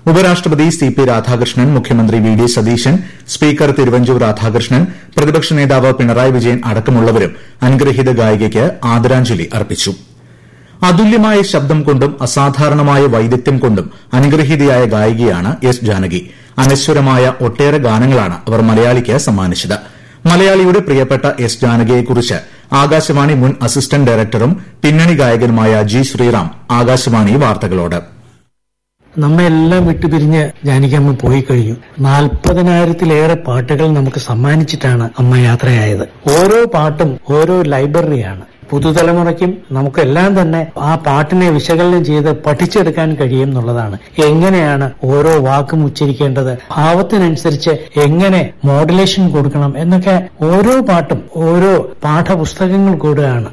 ഉപരാഷ്ട്രപതി C P Radhakrishnan മുഖ്യമന്ത്രി V D Satheesan speaker Thiruvanchoor Radhakrishnan പ്രതിപക്ഷ നേതാവ് പിണറായി വിജയൻ അടക്കമുള്ളവരും അനുഗ്രഹീത ഗായികയ്ക്ക് ആദരാഞ്ജലി അർപ്പിച്ചു അതുല്യമായ ശബ്ദം കൊണ്ടും അസാധാരണമായ വൈദഗ്ധ്യം കൊണ്ടും അനുഗ്രഹീതയായ ഗായികയാണ് എസ് ജാനകി അനശ്വരമായ ഒട്ടേറെ ഗാനങ്ങളാണ് അവർ മലയാളിക്ക് സമ്മാനിച്ചത് മലയാളിയുടെ പ്രിയപ്പെട്ട എസ് ജാനകിയെക്കുറിച്ച് ആകാശവാണി മുൻ അസിസ്റ്റന്റ് ഡയറക്ടറും പിന്നണി ഗായകനുമായ ജി ശ്രീറാം ആകാശവാണി വാർത്തകളോട് നമ്മെല്ലാം വിട്ടുപിരിഞ്ഞ് ജാനകിയമ്മ പോയി കഴിഞ്ഞു നാൽപ്പതിനായിരത്തിലേറെ പാട്ടുകൾ നമുക്ക് സമ്മാനിച്ചിട്ടാണ് അമ്മ യാത്രയായത് ഓരോ പാട്ടും ഓരോ ലൈബ്രറിയാണ് പുതുതലമുറയ്ക്കും നമുക്കെല്ലാം തന്നെ ആ പാട്ടിനെ വിശകലനം ചെയ്ത് പഠിച്ചെടുക്കാൻ കഴിയും എന്നുള്ളതാണ് എങ്ങനെയാണ് ഓരോ വാക്കും ഉച്ചരിക്കേണ്ടത് ഭാവത്തിനനുസരിച്ച് എങ്ങനെ മോഡുലേഷൻ കൊടുക്കണം എന്നൊക്കെ ഓരോ പാട്ടും ഓരോ പാഠപുസ്തകങ്ങൾ കൂടുകയാണ്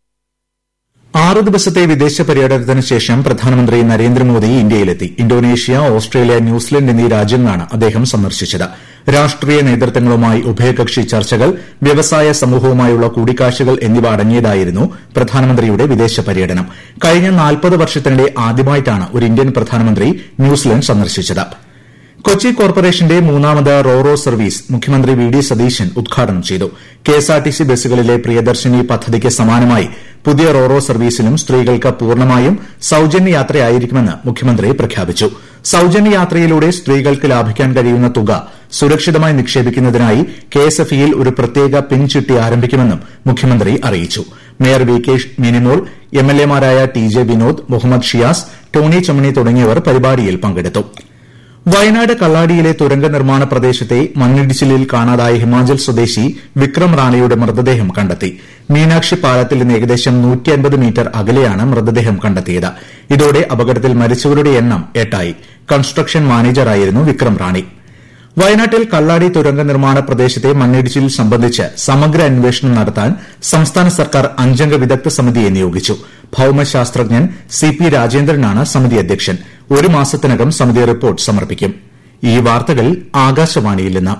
ആറ് ദിവസത്തെ വിദേശ പര്യടനത്തിന് ശേഷം പ്രധാനമന്ത്രി നരേന്ദ്രമോദി ഇന്ത്യയിലെത്തി ഇന്തോനേഷ്യ ഓസ്ട്രേലിയ ന്യൂസിലൻഡ് എന്നീ രാജ്യങ്ങളാണ് അദ്ദേഹം സന്ദർശിച്ചത് രാഷ്ട്രീയ നേതൃത്വങ്ങളുമായി ഉഭയകക്ഷി ചർച്ചകൾ വ്യവസായ സമൂഹവുമായുള്ള കൂടിക്കാഴ്ചകൾ എന്നിവ അടങ്ങിയതായിരുന്നു പ്രധാനമന്ത്രിയുടെ വിദേശ പര്യടനം കഴിഞ്ഞ നാൽപ്പത് വർഷത്തിനിടെ ആദ്യമായിട്ടാണ് ഒരു ഇന്ത്യൻ പ്രധാനമന്ത്രി ന്യൂസിലൻഡ് സന്ദർശിച്ചത് കൊച്ചി കോർപ്പറേഷന്റെ മൂന്നാമത് റോറോ സർവീസ് മുഖ്യമന്ത്രി വി ഡി സതീശൻ ഉദ്ഘാടനം ചെയ്തു കെഎസ്ആർടിസി ബസ്സുകളിലെ പ്രിയദർശിനി പദ്ധതിക്ക് സമാനമായി പുതിയ റോറോ സർവീസിലും സ്ത്രീകൾക്ക് പൂർണ്ണമായും സൌജന്യ യാത്രയായിരിക്കുമെന്ന് മുഖ്യമന്ത്രി പ്രഖ്യാപിച്ചു സൌജന്യ യാത്രയിലൂടെ സ്ത്രീകൾക്ക് ലാഭിക്കാൻ കഴിയുന്ന തുക സുരക്ഷിതമായി നിക്ഷേപിക്കുന്നതിനായി കെഎസ്എഫ്ഇയിൽ ഒരു പ്രത്യേക പിൻ ചിട്ടി ആരംഭിക്കുമെന്നും മുഖ്യമന്ത്രി അറിയിച്ചു മേയർ വി കെ മിനിമോൾ എംഎൽഎമാരായ T J Vinod Muhammad Shiyas Tony Chammany തുടങ്ങിയവർ പരിപാടിയിൽ പങ്കെടുത്തു വയനാട് കള്ളാടിയിലെ തുരങ്ക നിർമ്മാണ പ്രദേശത്തെ മണ്ണിടിച്ചിലിൽ കാണാതായ ഹിമാചൽ സ്വദേശി വിക്രം റാണയുടെ മൃതദേഹം കണ്ടെത്തി മീനാക്ഷി പാലത്തിൽ നിന്ന് ഏകദേശം മീറ്റർ അകലെയാണ് മൃതദേഹം കണ്ടെത്തിയത് ഇതോടെ അപകടത്തിൽ മരിച്ചവരുടെ എണ്ണം എട്ടായി കൺസ്ട്രക്ഷൻ മാനേജറായിരുന്നു വിക്രം റാണി വയനാട്ടിൽ കള്ളാടി തുരങ്ക നിർമ്മാണ പ്രദേശത്തെ മണ്ണിടിച്ചിൽ സംബന്ധിച്ച് സമഗ്ര അന്വേഷണം നടത്താൻ സംസ്ഥാന സർക്കാർ അഞ്ചംഗ വിദഗ്ധ സമിതിയെ നിയോഗിച്ചു ഭൌമശാസ്ത്രജ്ഞൻ സി പി രാജേന്ദ്രനാണ് സമിതി അധ്യക്ഷൻ ഒരു മാസത്തിനകം സമിതി റിപ്പോർട്ട് സമർപ്പിക്കും ഈ വാർത്തകൾ ആകാശവാണിയിൽ നിന്ന്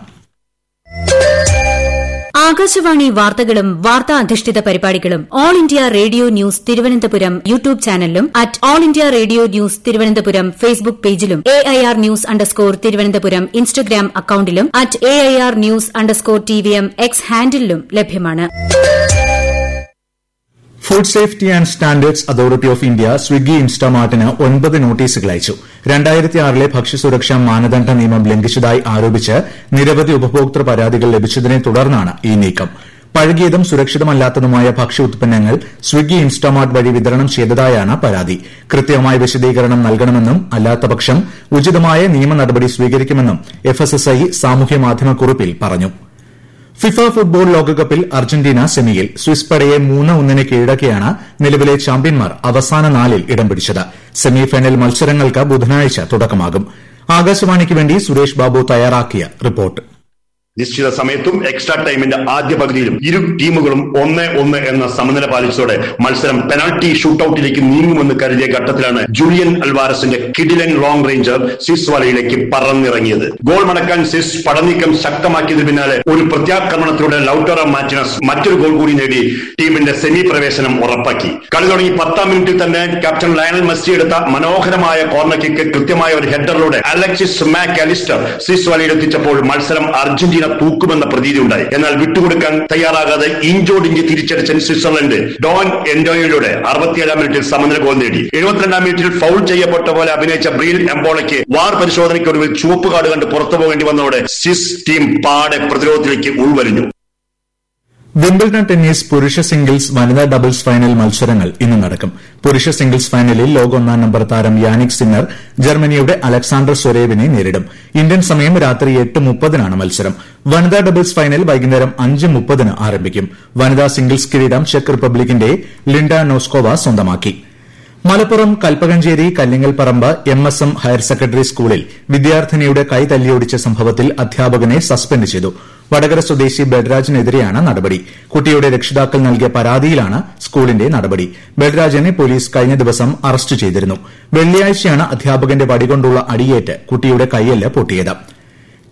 ആകാശവാണി വാർത്തകളും വാർത്താ അധിഷ്ഠിത പരിപാടികളും All India Radio news Thiruvananthapuram YouTube ചാനലിലും at All India Radio news Thiruvananthapuram Facebook പേജിലും A I R news underscore Thiruvananthapuram Instagram അക്കൌണ്ടിലും at A I R news underscore T V M X ഹാൻഡിലും ലഭ്യമാണ് food safety and standards authority of India Swiggy ഇൻസ്റ്റാമാർട്ടിന് ഒൻപത് നോട്ടീസുകൾ അയച്ചു രണ്ടായിരത്തിയാറിലെ ഭക്ഷ്യസുരക്ഷാ മാനദണ്ഡ നിയമം ലംഘിച്ചതായി ആരോപിച്ച് നിരവധി ഉപഭോക്തൃ പരാതികൾ ലഭിച്ചതിനെ തുടർന്നാണ് ഈ നീക്കം പഴകിയതും സുരക്ഷിതമല്ലാത്തതുമായ ഭക്ഷ്യ ഉത്പന്നങ്ങൾ സ്വിഗ്ഗി ഇൻസ്റ്റാമാർട്ട് വഴി വിതരണം ചെയ്തതായാണ് പരാതി കൃത്യമായ വിശദീകരണം നൽകണമെന്നും അല്ലാത്തപക്ഷം ഉചിതമായ നിയമ നടപടി സ്വീകരിക്കുമെന്നും എഫ്എസ്എസ്ഐ സാമൂഹ്യ മാധ്യമ കുറിപ്പിൽ പറഞ്ഞു ഫിഫ ഫുട്ബോൾ ലോകകപ്പിൽ അർജന്റീന സെമിയിൽ സ്വിസ് പടയെ മൂന്ന് ഒന്നിന് കീഴടക്കിയാണ് നിലവിലെ ചാമ്പ്യന്മാർ അവസാന നാലിൽ ഇടം പിടിച്ചത് സെമിഫൈനൽ മത്സരങ്ങൾക്ക് ബുധനാഴ്ച തുടക്കമാകും ആകാശവാണിക്ക് വേണ്ടി സുരേഷ് ബാബു തയ്യാറാക്കിയ റിപ്പോർട്ട് നിശ്ചിത സമയത്തും എക്സ്ട്രാ ടൈമിന്റെ ആദ്യ പകുതിയിലും ഇരു ടീമുകളും ഒന്ന് ഒന്ന് എന്ന സമനില പാലിച്ചതോടെ മത്സരം പെനാൾട്ടി ഷൂട്ടൌട്ടിലേക്ക് നീങ്ങുമെന്ന് കരുതിയ ഘട്ടത്തിലാണ് ജൂലിയൻ അൽവാരസിന്റെ കിഡിലൻ ലോങ് റേഞ്ചർ സിസ് വലയിലേക്ക് പറന്നിറങ്ങിയത് ഗോൾ മടക്കാൻ സിസ് പടനീക്കം ശക്തമാക്കിയതിന് പിന്നാലെ ഒരു പ്രത്യാക്രമണത്തിലൂടെ ലൌട്ടറ മാറ്റിനസ് മറ്റൊരു ഗോൾ കൂടി നേടി ടീമിന്റെ സെമി പ്രവേശനം ഉറപ്പാക്കി കളി തുടങ്ങി പത്താം മിനിറ്റിൽ തന്നെ ക്യാപ്റ്റൻ ലയണൽ മെസ്സി എടുത്ത മനോഹരമായ കോർണർ കിക്ക് കൃത്യമായ ഒരു ഹെഡറിലൂടെ അലക്സിസ് മാക് അലിസ്റ്റർ സിസ് വലയിലെത്തിച്ചപ്പോൾ മത്സരം അർജന്റീന തൂക്കുമെന്ന പ്രതീതി ഉണ്ടായി എന്നാൽ വിട്ടുകൊടുക്കാൻ തയ്യാറാകാതെ ഇഞ്ചോടിഞ്ച് തിരിച്ചടിച്ച സ്വിറ്റ്സർലൻഡ് ഡോൺ എൻഡോയിലൂടെ അറുപത്തിയേഴാം മിനിറ്റിൽ സമനില ഗോൾ നേടി എഴുപത്തിരണ്ടാം മിനിറ്റിൽ ഫൗൾ ചെയ്യപ്പെട്ട പോലെ അഭിനയിച്ച ബ്രീൽ എംബോളയ്ക്ക് വാർ പരിശോധനയ്ക്കൊടുവിൽ ചുവപ്പ് കാർഡ് കണ്ട് പുറത്തു പോകേണ്ടി വന്നതോടെ സ്വിസ് ടീം പാടെ പ്രതിരോധത്തിലേക്ക് ഉൾവലിഞ്ഞു വിംബിൾഡൺ ടെന്നീസ് പുരുഷ സിംഗിൾസ് വനിതാ ഡബിൾസ് ഫൈനൽ മത്സരങ്ങൾ ഇന്ന് നടക്കും പുരുഷ സിംഗിൾസ് ഫൈനലിൽ ലോക ഒന്നാം നമ്പർ താരം യാനിക് സിന്നർ ജർമ്മനിയുടെ അലക്സാണ്ടർ സൊരേവിനെ നേരിടും ഇന്ത്യൻ സമയം രാത്രി എട്ട് മുപ്പതിനാണ് മത്സരം വനിതാ ഡബിൾസ് ഫൈനൽ വൈകുന്നേരം അഞ്ച് മുപ്പതിന് ആരംഭിക്കും വനിതാ സിംഗിൾസ് കിരീടം ചെക്ക് റിപ്പബ്ലിക്കിന്റെ ലിൻഡ നോസ്കോവ സ്വന്തമാക്കി Malappuram Kalpakanchery Kallingalparambu M S M higher secondary സ്കൂളിൽ വിദ്യാർത്ഥിനിയുടെ കൈ തല്ലിയൊടിച്ച സംഭവത്തിൽ അധ്യാപകനെ സസ്പെൻഡ് ചെയ്തു വടകര സ്വദേശി ബൽരാജിനെതിരെയാണ് നടപടി കുട്ടിയുടെ രക്ഷിതാക്കൾ നൽകിയ പരാതിയിലാണ് സ്കൂളിന്റെ നടപടി ബൽരാജനെ പോലീസ് കഴിഞ്ഞ ദിവസം അറസ്റ്റ് ചെയ്തിരുന്നു വെള്ളിയാഴ്ചയാണ് അധ്യാപകന്റെ വടികൊണ്ടുള്ള അടിയേറ്റ് കുട്ടിയുടെ കൈയ്യല് പൊട്ടിയത്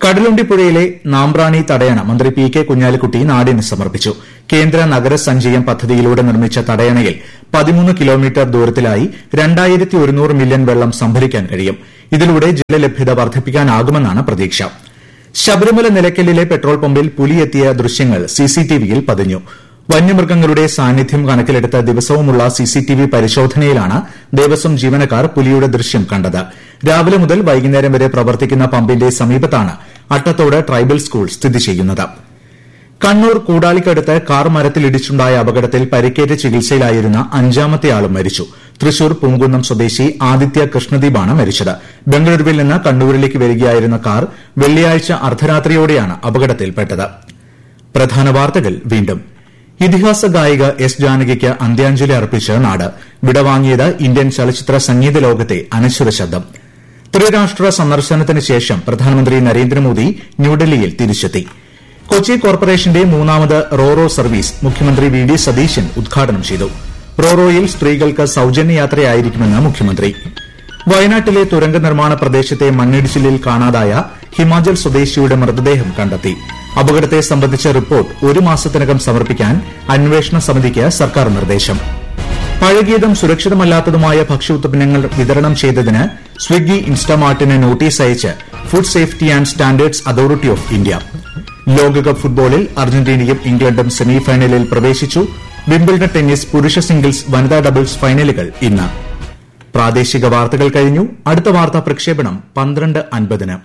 കടലുണ്ടിപ്പുഴയിലെ നാമ്പ്രാണി തടയണ മന്ത്രി പി കെ കുഞ്ഞാലിക്കുട്ടി നാടിന് സമർപ്പിച്ചു കേന്ദ്ര നഗരസഞ്ചയം പദ്ധതിയിലൂടെ നിർമ്മിച്ച തടയണയിൽ പതിമൂന്ന് കിലോമീറ്റർ ദൂരത്തിലായി രണ്ടായിരത്തി ഒരുന്നൂറ് മില്യൺ വെള്ളം സംഭരിക്കാൻ കഴിയും ഇതിലൂടെ ജലലഭ്യത വർദ്ധിപ്പിക്കാനാകുമെന്നാണ് പ്രതീക്ഷ ശബരിമല നിലയ്ക്കലിലെ പെട്രോൾ പമ്പിൽ പുലിയെത്തിയ ദൃശ്യങ്ങൾ സിസിടിവിയിൽ പതിഞ്ഞു വന്യമൃഗങ്ങളുടെ സാന്നിധ്യം കണക്കിലെടുത്ത് ദിവസവുമുള്ള സിസിടിവി പരിശോധനയിലാണ് ദേവസ്വം ജീവനക്കാർ പുലിയുടെ ദൃശ്യം കണ്ടത് രാവിലെ മുതൽ വൈകുന്നേരം വരെ പ്രവർത്തിക്കുന്ന പമ്പിന്റെ സമീപത്താണ് അട്ടത്തോട് ട്രൈബൽ സ്കൂൾ സ്ഥിതി ചെയ്യുന്നത് കണ്ണൂർ കൂടാലിക്കടുത്ത് കാർ മരത്തിലിടിച്ചുണ്ടായ അപകടത്തിൽ പരിക്കേറ്റ് ചികിത്സയിലായിരുന്ന അഞ്ചാമത്തെ ആളും മരിച്ചു തൃശൂർ പൂങ്കുന്നം സ്വദേശി ആദിത്യ കൃഷ്ണദീപാണ് മരിച്ചത് ബംഗളൂരുവിൽ നിന്ന് കണ്ണൂരിലേക്ക് വരികയായിരുന്ന കാർ വെള്ളിയാഴ്ച അർദ്ധരാത്രിയോടെയാണ് അപകടത്തിൽപ്പെട്ടത് പ്രധാന വാർത്തകൾ വീണ്ടും ഇതിഹാസ ഗായിക എസ് ജാനകിക്ക് അന്ത്യാഞ്ജലി അർപ്പിച്ച് നാട് വിടവാങ്ങിയത് ഇന്ത്യൻ ചലച്ചിത്ര സംഗീത ലോകത്തെ അനശ്വര ശബ്ദം ത്രിരാഷ്ട്ര സന്ദർശനത്തിന് ശേഷം പ്രധാനമന്ത്രി നരേന്ദ്രമോദി ന്യൂഡൽഹിയിൽ തിരിച്ചെത്തി കൊച്ചി കോർപ്പറേഷന്റെ മൂന്നാമത് റോറോ സർവീസ് മുഖ്യമന്ത്രി വി ഡി സതീശൻ ഉദ്ഘാടനം ചെയ്തു റോറോയിൽ സ്ത്രീകൾക്ക് സൌജന്യ യാത്രയായിരിക്കുമെന്ന് മുഖ്യമന്ത്രി വയനാട്ടിലെ തുരങ്ക നിർമ്മാണ പ്രദേശത്തെ മണ്ണിടിച്ചിലിൽ കാണാതായ ഹിമാചൽ സ്വദേശിയുടെ മൃതദേഹം കണ്ടെത്തി അപകടത്തെ സംബന്ധിച്ച റിപ്പോർട്ട് ഒരു മാസത്തിനകം സമർപ്പിക്കാൻ അന്വേഷണ സമിതിക്ക് സർക്കാർ നിർദ്ദേശം പഴകിയതും സുരക്ഷിതമല്ലാത്തതുമായ ഭക്ഷ്യോത്പന്നങ്ങൾ വിതരണം ചെയ്തതിന് സ്വിഗ്ഗി ഇൻസ്റ്റമാർട്ടിന് നോട്ടീസ് അയച്ച് food safety and standards authority of India ലോകകപ്പ് ഫുട്ബോളിൽ അർജന്റീനയും ഇംഗ്ലണ്ടും സെമിഫൈനലിൽ പ്രവേശിച്ചു വിംബിൾഡൺ ടെന്നീസ് പുരുഷ സിംഗിൾസ് വനിതാ ഡബിൾസ് ഫൈനലുകൾ ഇന്ന് പ്രാദേശിക വാർത്തകൾ കഴിഞ്ഞു അടുത്ത വാർത്താ പ്രക്ഷേപണം പന്ത്രണ്ട് അൻപതിന്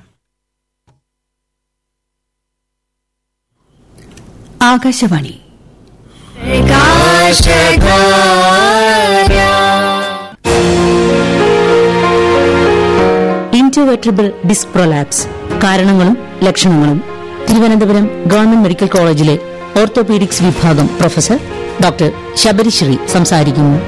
ആകാശവാണി ഇൻറ്റോവെർട്ടിബിൾ ഡിസ്ക് പ്രൊലാപ്സ് കാരണങ്ങളും ലക്ഷണങ്ങളും തിരുവനന്തപുരം ഗവൺമെന്റ് മെഡിക്കൽ കോളേജിലെ ഓർത്തോപീഡിക്സ് വിഭാഗം പ്രൊഫസർ ഡോക്ടർ ശബരിശ്രീ സംസാരിക്കുന്നു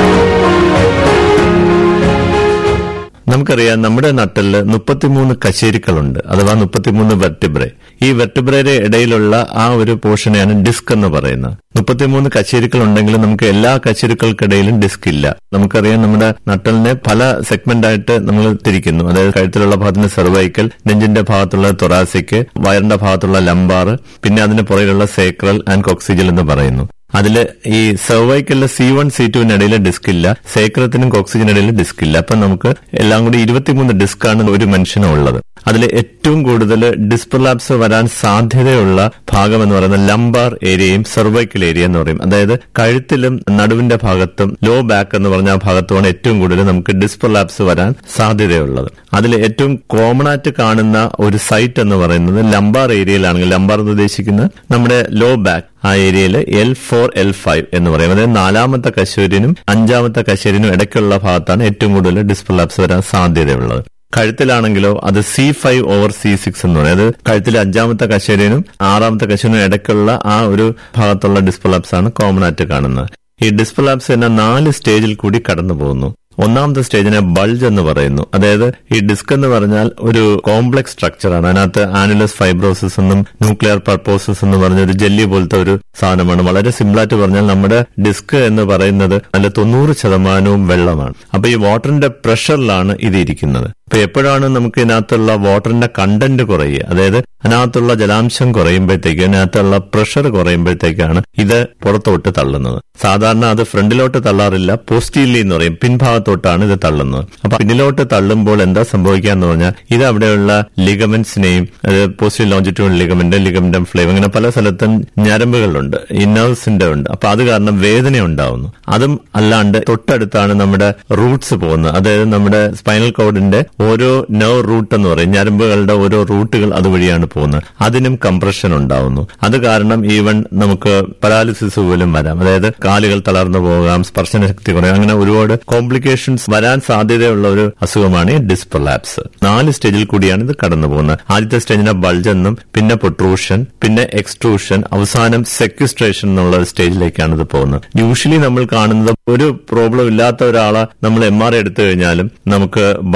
നമുക്കറിയാം നമ്മുടെ നട്ടലില് മുപ്പത്തിമൂന്ന് കശേരുക്കളുണ്ട് അഥവാ മുപ്പത്തിമൂന്ന് വെർട്ടിബ്രെ ഈ വെർട്ടിബ്രയുടെ ഇടയിലുള്ള ആ ഒരു പോർഷനെയാണ് ഡിസ്ക് എന്ന് പറയുന്നത് മുപ്പത്തിമൂന്ന് കശേരുക്കൾ ഉണ്ടെങ്കിലും നമുക്ക് എല്ലാ കശേരുക്കൾക്കിടയിലും ഡിസ്ക് ഇല്ല നമുക്കറിയാം നമ്മുടെ നട്ടലിനെ പല സെഗ്മെന്റ് ആയിട്ട് നമ്മൾ തിരിക്കുന്നു അതായത് കഴുത്തിലുള്ള ഭാഗത്തിന് സെർവൈക്കൽ നെഞ്ചിന്റെ ഭാഗത്തുള്ള തൊറാസിക് വയറിന്റെ ഭാഗത്തുള്ള ലംബാർ പിന്നെ അതിന് പുറകിലുള്ള സേക്രൽ ആൻഡ് കോക്സിജൽ എന്ന് പറയുന്നു അതില് ഈ സെർവൈക്കലിലെ സി വൺ സി ടുവിനിടയിൽ ഡിസ്ക് ഇല്ല സേക്രത്തിനും ഓക്സിജനിടയിൽ ഡിസ്ക് ഇല്ല അപ്പൊ നമുക്ക് എല്ലാം കൂടി ഇരുപത്തിമൂന്ന് ഡിസ്ക് ആണ് ഒരു മനുഷ്യന് ഉള്ളത് അതിൽ ഏറ്റവും കൂടുതൽ ഡിസ്പ്രലാപ്സ് വരാൻ സാധ്യതയുള്ള ഭാഗം എന്ന് പറയുന്നത് ലംബാർ ഏരിയയും സെർവൈക്കൽ ഏരിയ എന്ന് പറയും അതായത് കഴുത്തിലും നടുവിന്റെ ഭാഗത്തും ലോ ബാക്ക് എന്ന് പറഞ്ഞ ആ ഭാഗത്തുമാണ് ഏറ്റവും കൂടുതൽ നമുക്ക് ഡിസ്പ്രലാപ്സ് വരാൻ സാധ്യതയുള്ളത് അതിൽ ഏറ്റവും കോമൺ ആയിട്ട് കാണുന്ന ഒരു സൈറ്റ് എന്ന് പറയുന്നത് ലംബാർ ഏരിയയിലാണെങ്കിൽ ലംബാർ എന്ന് ഉദ്ദേശിക്കുന്നത് നമ്മുടെ ലോ ബാക്ക് ആ ഏരിയയിൽ എൽ ഫോർ എൽ ഫൈവ് എന്ന് പറയും അതായത് നാലാമത്തെ കശേരിനും അഞ്ചാമത്തെ കശേരിനും ഇടയ്ക്കുള്ള ഭാഗത്താണ് ഏറ്റവും കൂടുതൽ ഡിസ്പ്രലാപ്സ് വരാൻ സാധ്യതയുള്ളത് കഴുത്തിലാണെങ്കിലോ അത് C five over C six എന്ന് പറയും അതായത് കഴുത്തിലെ അഞ്ചാമത്തെ കശേരിനും ആറാമത്തെ കശേരിനും ഇടയ്ക്കുള്ള ആ ഒരു ഭാഗത്തുള്ള ഡിസ്പ്രലാപ്സ് ആണ് കോമൺ ആയിട്ട് കാണുന്നത് ഈ ഡിസ്പ്രലാപ്സ് തന്നെ നാല് സ്റ്റേജിൽ കൂടി കടന്നു പോകുന്നു ഒന്നാമത്തെ സ്റ്റേജിനെ ബൾജ് എന്ന് പറയുന്നു അതായത് ഈ ഡിസ്ക് എന്ന് പറഞ്ഞാൽ ഒരു കോംപ്ലക്സ് സ്ട്രക്ചറാണ് അതിനകത്ത് ആനുലസ് ഫൈബ്രോസിസ് എന്നും ന്യൂക്ലിയർ പർപ്പോസസ് എന്ന് പറഞ്ഞ ഒരു ജെല്ലി പോലത്തെ ഒരു സാധനമാണ് വളരെ സിമ്പിളായിട്ട് പറഞ്ഞാൽ നമ്മുടെ ഡിസ്ക് എന്ന് പറയുന്നത് അതിൽ തൊണ്ണൂറ് ശതമാനവും വെള്ളമാണ് അപ്പൊ ഈ വാട്ടറിന്റെ പ്രഷറിലാണ് ഇത് ഇരിക്കുന്നത് അപ്പൊ എപ്പോഴാണ് നമുക്ക് ഇതിനകത്തുള്ള വാട്ടറിന്റെ കണ്ടന്റ് കുറയുക അതായത് അതിനകത്തുള്ള ജലാംശം കുറയുമ്പോഴത്തേക്ക് അതിനകത്തുള്ള പ്രഷർ കുറയുമ്പോഴത്തേക്കാണ് ഇത് പുറത്തോട്ട് തള്ളുന്നത് സാധാരണ അത് ഫ്രണ്ടിലോട്ട് തള്ളാറില്ല പോസ്റ്റീലി എന്ന് പറയും പിൻഭാഗത്തോട്ടാണ് ഇത് തള്ളുന്നത് അപ്പൊ പിന്നിലോട്ട് തള്ളുമ്പോൾ എന്താ സംഭവിക്കുക എന്ന് പറഞ്ഞാൽ ഇത് അവിടെയുള്ള ലിഗമെന്റ്സിനെയും പോസ്റ്റീൽ ലോഞ്ചിറ്റ്യൂൺ ലിഗമെന്റ് ലിഗമെന്റം ഫ്ലേവ് അങ്ങനെ പല സ്ഥലത്തും ഞരമ്പുകളുണ്ട് ഈ നെർവ്സിന്റെ ഉണ്ട് അപ്പൊ അത് കാരണം വേദന ഉണ്ടാവുന്നു അതും അല്ലാണ്ട് തൊട്ടടുത്താണ് നമ്മുടെ റൂട്ട്സ് പോകുന്നത് അതായത് നമ്മുടെ സ്പൈനൽ കോഡിന്റെ ഓരോ നെർവ് റൂട്ട് എന്ന് പറയും ഞരമ്പുകളുടെ ഓരോ റൂട്ടുകൾ അതുവഴിയാണ് പോകുന്നത് അതിനും കംപ്രഷൻ ഉണ്ടാവുന്നു അത് കാരണം ഈവൻ നമുക്ക് പരാലിസിസ് പോലും വരാം അതായത് കാലുകൾ തളർന്നു പോകാം സ്പർശന ശക്തി കുറയാം അങ്ങനെ ഒരുപാട് കോംപ്ലിക്കേഷൻസ് വരാൻ സാധ്യതയുള്ള ഒരു അസുഖമാണ് ഈ ഡിസ്പ്രലാപ്സ് നാല് സ്റ്റേജിൽ കൂടിയാണ് ഇത് കടന്നു പോകുന്നത് ആദ്യത്തെ സ്റ്റേജിനെ ബൾജ് എന്നും പിന്നെ പൊട്രൂഷൻ പിന്നെ എക്സ്ട്രൂഷൻ അവസാനം സെക്വിസ്ട്രേഷൻ എന്നുള്ള ഒരു സ്റ്റേജിലേക്കാണ് ഇത് പോകുന്നത് യൂഷ്വലി നമ്മൾ കാണുന്നത് ഒരു പ്രോബ്ലം ഇല്ലാത്ത ഒരാളെ നമ്മൾ എം ആർ എടുത്തു കഴിഞ്ഞാലും നമുക്ക് ബൾജ് കാണാൻ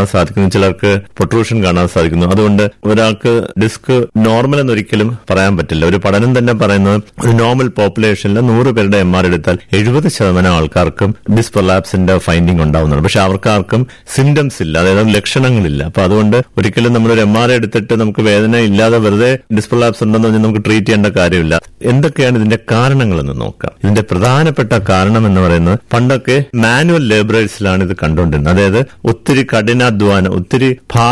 കാണാൻ സാധിക്കുന്നു ചിലർക്ക് പ്രൊട്രൂഷൻ കാണാൻ സാധിക്കുന്നു അതുകൊണ്ട് ഒരാൾക്ക് ഡിസ്ക് നോർമൽ എന്നൊരിക്കലും പറയാൻ പറ്റില്ല ഒരു പഠനം തന്നെ പറയുന്നത് ഒരു നോർമൽ പോപ്പുലേഷനിൽ നൂറ് പേരുടെ എം ആർ എടുത്താൽ എഴുപത് ശതമാനം ആൾക്കാർക്കും ഡിസ്ക് പ്രൊലാപ്സിന്റെ ഫൈൻഡിങ് ഉണ്ടാവുന്നതാണ് പക്ഷെ അവർക്കാർക്കും സിംറ്റംസ് ഇല്ല അതായത് ലക്ഷണങ്ങളില്ല അപ്പൊ അതുകൊണ്ട് ഒരിക്കലും നമ്മളൊരു എം ആർ എടുത്തിട്ട് നമുക്ക് വേദന ഇല്ലാതെ വെറുതെ ഡിസ്ക് പ്രൊലാപ്സ് ഉണ്ടെന്ന് പറഞ്ഞാൽ നമുക്ക് ട്രീറ്റ് ചെയ്യേണ്ട കാര്യമില്ല എന്തൊക്കെയാണ് ഇതിന്റെ കാരണങ്ങളെന്ന് നോക്കാം ഇതിന്റെ പ്രധാനപ്പെട്ട കാരണം എന്ന് പറയുന്നത് പണ്ടൊക്കെ മാനുവൽ ലേബറേഴ്സിലാണ് ഇത് കണ്ടുകൊണ്ടിരുന്നത് അതായത് ഒത്തിരി കഠിനാധ്വാനം ഒത്തിരി